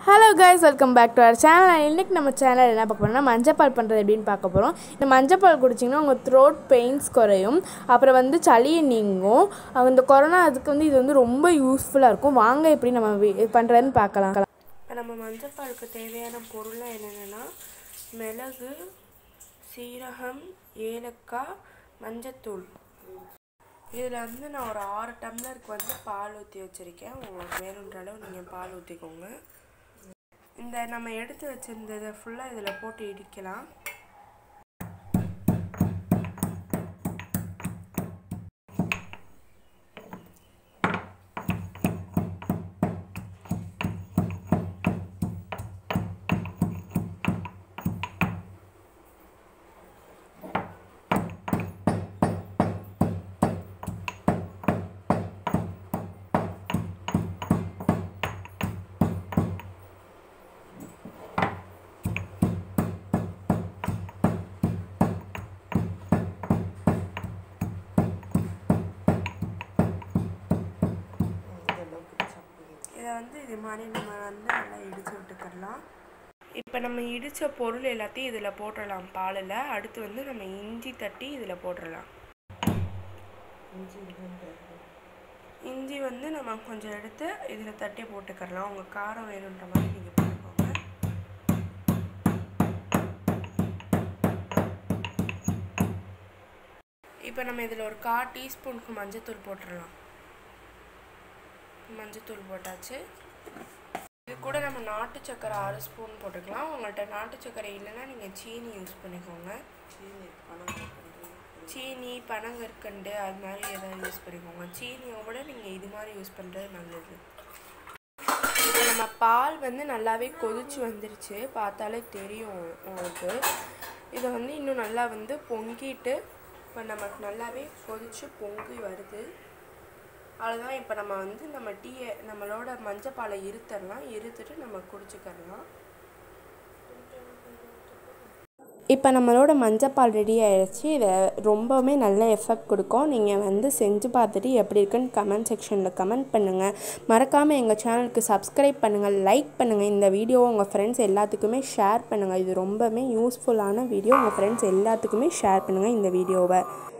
hello guys welcome back to our channel இன்றைக்கி நம்ம channel என்ன பார்க்க போறோம்னா மஞ்சப்பால் பண்ணுறது எப்படின்னு பார்க்க போகிறோம் இந்த மஞ்சப்பால் குடிச்சிங்கன்னா உங்கள் த்ரோட் பெயின்ஸ் குறையும் அப்புறம் வந்து சளியை நீங்கும் அஹ் இந்த கொரோனா அதுக்கு வந்து இது வந்து ரொம்ப யூஸ்ஃபுல்லாக இருக்கும் வாங்க எப்படி நம்ம வி- பண்ணுறதுன்னு பார்க்கலாம் இப்போ நம்ம மஞ்சப்பாலுக்கு தேவையான பொருளாக என்னென்னா மிளகு சீரகம் ஏலக்காய் மஞ்சத்தூள் இதில் வந்து நான் ஒரு ஆறு டம்ளருக்கு வந்து பால் ஊற்றி வச்சுருக்கேன் உங்களுக்கு வேணுன்ற அளவு நீங்கள் பால் ஊற்றிக்கோங்க இந்த நம்ம எடுத்து வச்சிருந்ததை ஃபுல்லாக இதில் போட்டு இடிக்கலாம் இதை வந்து இது மாதிரி நம்ம வந்து நல்லா இடித்து விட்டுக்கிடலாம் இப்போ நம்ம இடித்த பொருள் எல்லாத்தையும் இதில் போட்டுடலாம் பாலில் அடுத்து வந்து நம்ம இஞ்சி தட்டி இதில் போட்டுடலாம் இஞ்சி வந்து நம்ம கொஞ்சம் எடுத்து இதில் தட்டி போட்டுக்கிடலாம் உங்கள் காரம் வேணுன்ற மாதிரி நீங்கள் போட்டுக்கோங்க இப்போ நம்ம இதில் ஒரு கால் டீஸ்பூனுக்கு மஞ்சத்தூள் போட்டுடலாம் மஞ்சத்தூள் போட்டாச்சு இது கூட நம்ம நாட்டு சக்கரை ஆறு ஸ்பூன் போட்டுக்கலாம் உங்கள்கிட்ட நாட்டு சக்கரை இல்லைன்னா நீங்கள் சீனி யூஸ் பண்ணிக்கோங்க சீனி பனங்கற்கண்டு அது மாதிரி ஏதாவது யூஸ் பண்ணிக்கோங்க சீனியை விட நீங்கள் இது மாதிரி யூஸ் பண்ணுறது நல்லது இப்போ நம்ம பால் வந்து நல்லாவே கொதிச்சு வந்துருச்சு பார்த்தாலே தெரியும் உங்களுக்கு இதை வந்து இன்னும் நல்லா வந்து பொங்கிட்டு இப்போ நமக்கு நல்லாவே கொதிச்சு பொங்கி வருது அவ்வளோதான் இப்போ நம்ம வந்து நம்ம டீயை நம்மளோட மஞ்சப்பாலை இருத்தரலாம் இருத்துட்டு நம்ம குடிச்சுக்கரலாம் இப்போ நம்மளோட மஞ்சப்பால் ரெடி ஆயிடுச்சு இதை ரொம்பவுமே நல்ல எஃபெக்ட் கொடுக்கும் நீங்கள் வந்து செஞ்சு பார்த்துட்டு எப்படி இருக்குன்னு கமெண்ட் செக்ஷனில் கமெண்ட் பண்ணுங்கள் மறக்காமல் எங்கள் சேனலுக்கு சப்ஸ்கிரைப் பண்ணுங்கள் லைக் பண்ணுங்கள் இந்த வீடியோவை உங்கள் ஃப்ரெண்ட்ஸ் எல்லாத்துக்குமே ஷேர் பண்ணுங்கள் இது ரொம்பவுமே யூஸ்ஃபுல்லான வீடியோ உங்கள் ஃப்ரெண்ட்ஸ் எல்லாத்துக்குமே ஷேர் பண்ணுங்கள் இந்த வீடியோவை